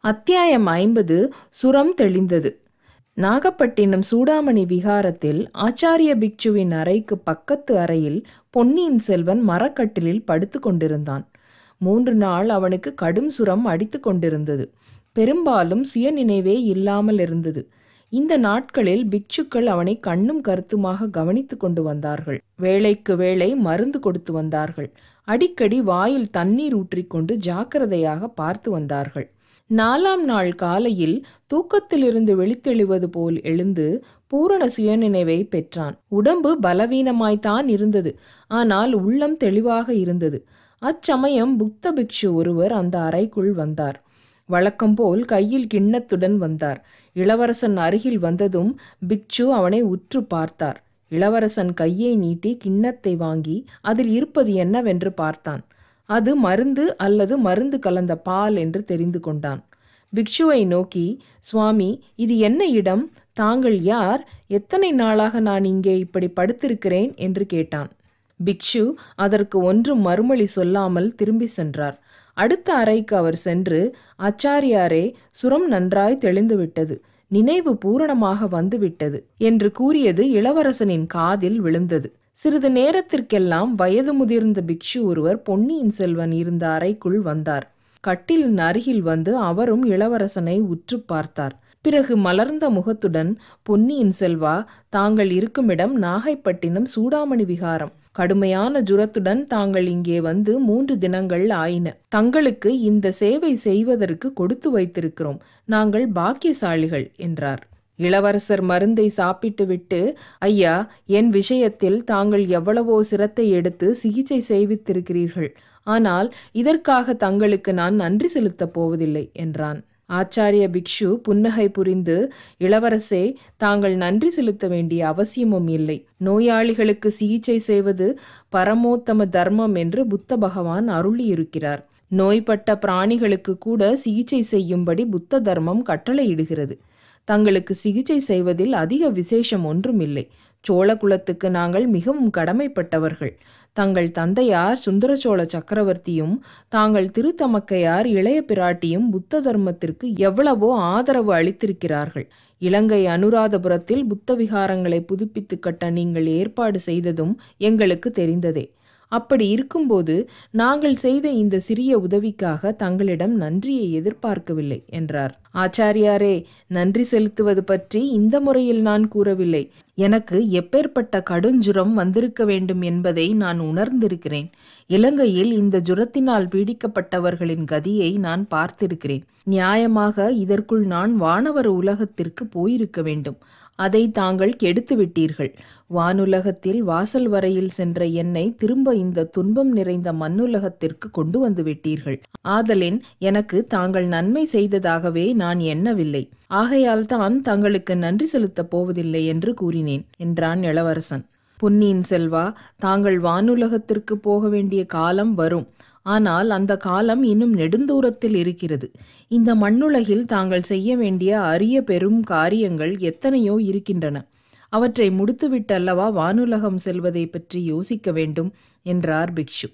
அத்தியாயம் ஐம்பது சுரம் தெளிந்தது நாகப்பட்டினம் சூடாமணி விகாரத்தில் ஆச்சாரிய பிக்ஷுவின் அறைக்கு பக்கத்து அறையில் பொன்னியின் செல்வன் மரக்கட்டிலில் படுத்து கொண்டிருந்தான் மூன்று நாள் அவனுக்கு கடும் சுரம் அடித்து கொண்டிருந்தது பெரும்பாலும் சுயநினைவே இல்லாமல் இருந்தது இந்த நாட்களில் பிக்ஷுக்கள் அவனை கண்ணும் கருத்துமாக கவனித்து கொண்டு வந்தார்கள் வேளைக்கு வேளை மருந்து கொடுத்து வந்தார்கள் அடிக்கடி வாயில் தண்ணீர் ஊற்றிக்கொண்டு ஜாக்கிரதையாக பார்த்து வந்தார்கள் நாலாம் நாள் காலையில் தூக்கத்திலிருந்து விழித்தெழுவது போல் எழுந்து பூரண சுயநினைவை பெற்றான் உடம்பு பலவீனமாய்த்தான் இருந்தது ஆனால் உள்ளம் தெளிவாக இருந்தது அச்சமயம் புத்த பிக்ஷு ஒருவர் அந்த அறைக்குள் வந்தார் வழக்கம்போல் கையில் கிண்ணத்துடன் வந்தார் இளவரசன் அருகில் வந்ததும் பிக்ஷு அவனை உற்று பார்த்தார் இளவரசன் கையை நீட்டி கிண்ணத்தை வாங்கி அதில் இருப்பது என்னவென்று பார்த்தான் அது மருந்து அல்லது மருந்து கலந்த பால் என்று தெரிந்து கொண்டான் பிக்ஷுவை நோக்கி சுவாமி இது என்ன இடம் தாங்கள் யார் எத்தனை நாளாக நான் இங்கே இப்படி படுத்திருக்கிறேன் என்று கேட்டான் பிக்ஷு அதற்கு ஒன்றும் மறுமொழி சொல்லாமல் திரும்பி சென்றார் அடுத்த அறைக்கு அவர் சென்று ஆச்சாரியாரே சுரம் நன்றாய் தெளிந்துவிட்டது நினைவு பூரணமாக வந்துவிட்டது என்று கூறியது இளவரசனின் காதில் விழுந்தது சிறிது நேரத்திற்கெல்லாம் வயது முதிர்ந்த பிக்ஷு ஒருவர் பொன்னியின் செல்வன் இருந்த அறைக்குள் வந்தார் கட்டிலின் அருகில் வந்து அவரும் இளவரசனை உற்று பார்த்தார் பிறகு மலர்ந்த முகத்துடன் பொன்னியின் செல்வா தாங்கள் இருக்குமிடம் நாகைப்பட்டினம் சூடாமணி விகாரம் கடுமையான ஜுரத்துடன் தாங்கள் இங்கே வந்து மூன்று தினங்கள் ஆயின தங்களுக்கு இந்த சேவை செய்வதற்கு கொடுத்து வைத்திருக்கிறோம் நாங்கள் பாக்கியசாலிகள் என்றார் இளவரசர் மருந்தை சாப்பிட்டுவிட்டு ஐயா என் விஷயத்தில் தாங்கள் எவ்வளவோ சிரத்தை எடுத்து சிகிச்சை செய்வித்திருக்கிறீர்கள் ஆனால் இதற்காக தங்களுக்கு நான் நன்றி செலுத்தப் போவதில்லை என்றான் ஆச்சாரிய பிக்ஷு புன்னகை புரிந்து இளவரசே தாங்கள் நன்றி செலுத்த வேண்டிய அவசியமும் இல்லை நோயாளிகளுக்கு சிகிச்சை செய்வது பரமோத்தம தர்மம் என்று புத்த பகவான் அருளியிருக்கிறார் நோய்பட்ட பிராணிகளுக்கு கூட சிகிச்சை செய்யும்படி புத்த தர்மம் கட்டளையிடுகிறது தங்களுக்கு சிகிச்சை செய்வதில் அதிக விசேஷம் ஒன்றும் இல்லை சோழ குலத்துக்கு நாங்கள் மிகவும் கடமைப்பட்டவர்கள் தங்கள் தந்தையார் சுந்தரசோழ சக்கரவர்த்தியும் தாங்கள் திருத்தமக்கையார் இளைய பிராட்டியும் புத்த தர்மத்திற்கு எவ்வளவோ ஆதரவு அளித்திருக்கிறார்கள் இலங்கை அனுராதபுரத்தில் புத்த விகாரங்களை புதுப்பித்து கட்ட நீங்கள் ஏற்பாடு செய்ததும் எங்களுக்கு தெரிந்ததே அப்படி இருக்கும்போது நாங்கள் செய்த இந்த சிறிய உதவிக்காக தங்களிடம் நன்றியை எதிர்பார்க்கவில்லை என்றார் ஆச்சாரியாரே நன்றி செலுத்துவது பற்றி இந்த முறையில் நான் கூறவில்லை எனக்கு எப்பேற்பட்ட கடுஞ்சுரம் வந்திருக்க வேண்டும் என்பதை நான் உணர்ந்திருக்கிறேன் இலங்கையில் இந்த ஜுரத்தினால் பீடிக்கப்பட்டவர்களின் கதியை நான் பார்த்திருக்கிறேன் நியாயமாக இதற்குள் நான் வானவர உலகத்திற்கு போயிருக்க வேண்டும் அதை தாங்கள் கெடுத்து விட்டீர்கள் வானுலகத்தில் வாசல் வரையில் சென்ற என்னை திரும்ப இந்த துன்பம் நிறைந்த மண்ணுலகத்திற்கு கொண்டு வந்து விட்டீர்கள் ஆதலின் எனக்கு தாங்கள் நன்மை செய்ததாகவே நான் எண்ணவில்லை ஆகையால் தான் தங்களுக்கு நன்றி செலுத்தப் போவதில்லை என்று கூறினேன் என்றான் இளவரசன் பொன்னியின் செல்வா தாங்கள் வானுலகத்திற்கு போக வேண்டிய காலம் வரும் ஆனால் அந்த காலம் இன்னும் நெடுந்தூரத்தில் இருக்கிறது இந்த மண்ணுலகில் தாங்கள் செய்ய வேண்டிய அரிய பெரும் காரியங்கள் எத்தனையோ இருக்கின்றன அவற்றை முடித்துவிட்டு அல்லவா வானுலகம் செல்வதை பற்றி யோசிக்க வேண்டும் என்றார் பிக்ஷு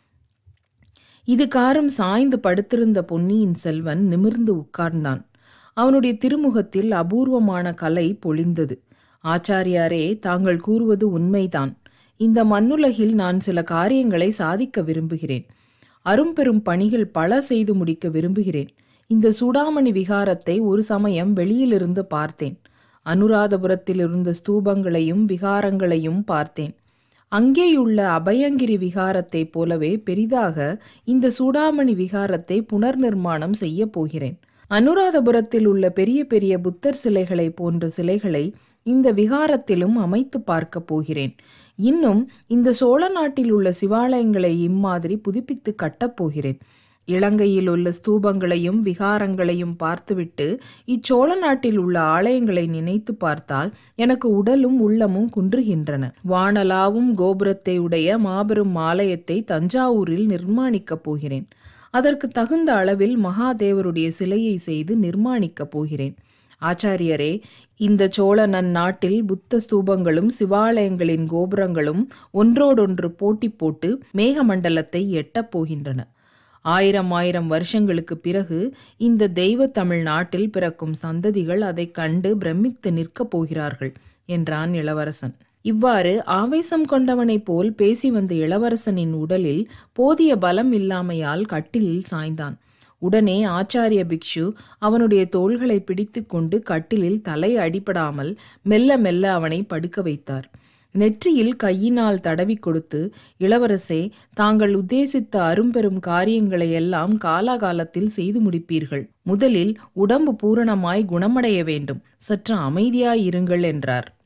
இது காரம் சாய்ந்து படுத்திருந்த பொன்னியின் செல்வன் நிமிர்ந்து உட்கார்ந்தான் அவனுடைய திருமுகத்தில் அபூர்வமான கலை பொழிந்தது ஆச்சாரியாரே தாங்கள் கூறுவது உண்மைதான் இந்த மண்ணுலகில் நான் சில காரியங்களை சாதிக்க விரும்புகிறேன் அரும்பெரும் பணிகள் பல செய்து முடிக்க விரும்புகிறேன் இந்த சூடாமணி விகாரத்தை ஒரு சமயம் வெளியிலிருந்து பார்த்தேன் அனுராதபுரத்தில் இருந்த ஸ்தூபங்களையும் விகாரங்களையும் பார்த்தேன் அங்கேயுள்ள அபயங்கிரி விகாரத்தைப் போலவே பெரிதாக இந்த சூடாமணி விகாரத்தை புனர் நிர்மாணம் செய்ய போகிறேன் அனுராதபுரத்தில் உள்ள பெரிய பெரிய புத்தர் சிலைகளை போன்ற சிலைகளை இந்த விகாரத்திலும் அமைத்து பார்க்க போகிறேன் இன்னும் இந்த சோழ நாட்டில் உள்ள சிவாலயங்களை இம்மாதிரி புதுப்பித்து கட்டப் போகிறேன் இலங்கையில் உள்ள ஸ்தூபங்களையும் விகாரங்களையும் பார்த்துவிட்டு இச்சோழ நாட்டில் உள்ள ஆலயங்களை நினைத்து பார்த்தால் எனக்கு உடலும் உள்ளமும் குன்றுகின்றன வானலாவும் கோபுரத்தை உடைய மாபெரும் ஆலயத்தை தஞ்சாவூரில் நிர்மாணிக்கப் போகிறேன் அதற்கு தகுந்த அளவில் மகாதேவருடைய சிலையை செய்து நிர்மாணிக்கப் போகிறேன் ஆச்சாரியரே இந்த சோழ நன்னாட்டில் புத்த ஸ்தூபங்களும் சிவாலயங்களின் கோபுரங்களும் ஒன்றோடொன்று போட்டி போட்டு மேகமண்டலத்தை எட்டப் போகின்றன ஆயிரம் ஆயிரம் வருஷங்களுக்கு பிறகு இந்த தெய்வ தமிழ் நாட்டில் பிறக்கும் சந்ததிகள் அதைக் கண்டு பிரமித்து நிற்கப் போகிறார்கள் என்றான் இளவரசன் இவ்வாறு ஆவேசம் கொண்டவனைப் போல் பேசி வந்த இளவரசனின் உடலில் போதிய பலம் இல்லாமையால் கட்டிலில் சாய்ந்தான் உடனே ஆச்சாரிய பிக்ஷு அவனுடைய தோள்களை பிடித்து கொண்டு கட்டிலில் தலை அடிபடாமல் மெல்ல மெல்ல அவனை படுக்க வைத்தார் நெற்றியில் கையினால் தடவி கொடுத்து இளவரசே தாங்கள் உத்தேசித்த அரும்பெரும் காரியங்களை எல்லாம் காலாகாலத்தில் செய்து முடிப்பீர்கள் முதலில் உடம்பு பூரணமாய் குணமடைய வேண்டும் சற்று அமைதியாயிருங்கள் என்றார்